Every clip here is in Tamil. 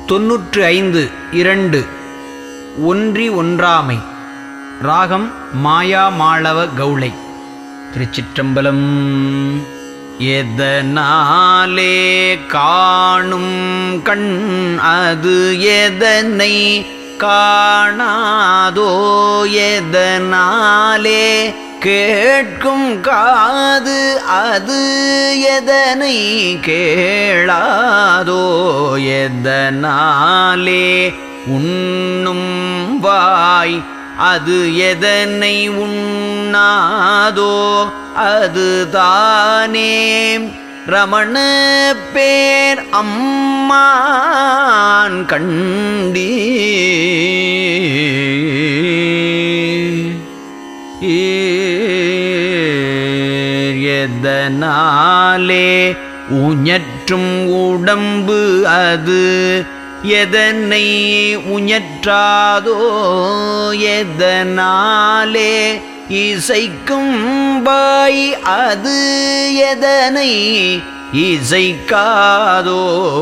தொன்னூற்று ஐந்து இரண்டு ஒன்றி ஒன்றாமை ராகம் மாயா மாளவ கௌளை திருச்சிற்றம்பலம் எதனாலே காணும் கண் அது எதனை காணாதோ எதனாலே கேட்கும் காது அது எதனை கேளாதோ எதனாலே உண்ணும் வாய் அது எதனை உண்ணாதோ அது தானே ரமண பேர் அம்மான் கண்டீ எதனாலே உஞற்றும் உடம்பு அது எதனை உஞற்றாதோ எதனாலே இசைக்கும் பாய் அது எதனை இசைக்காதோ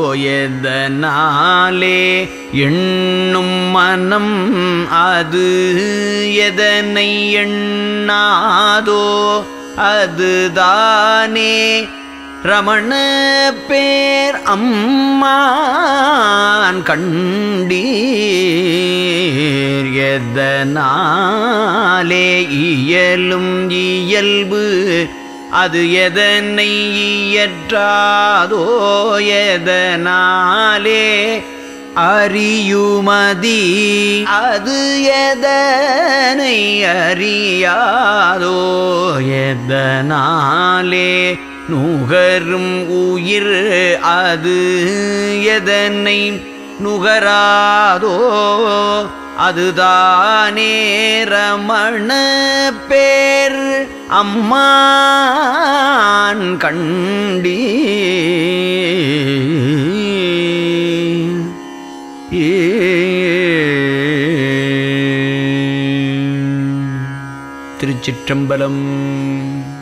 எதனாலே எண்ணும் மனம் அது எதனை எண்ணாதோ அதுதானே ரமண பேர் அம்மான் கண்டீர் எதனாலே இயலும் இயல்பு அது எதனை இயற்றாதோ எதனாலே அறியுமதி அது எதனை அறியாதோ எதனாலே நுகரும் உயிர் அது எதனை நுகராதோ அதுதானே ரமண பேர் அம்மான் கண்டீ திருச்சிற்றம்பலம்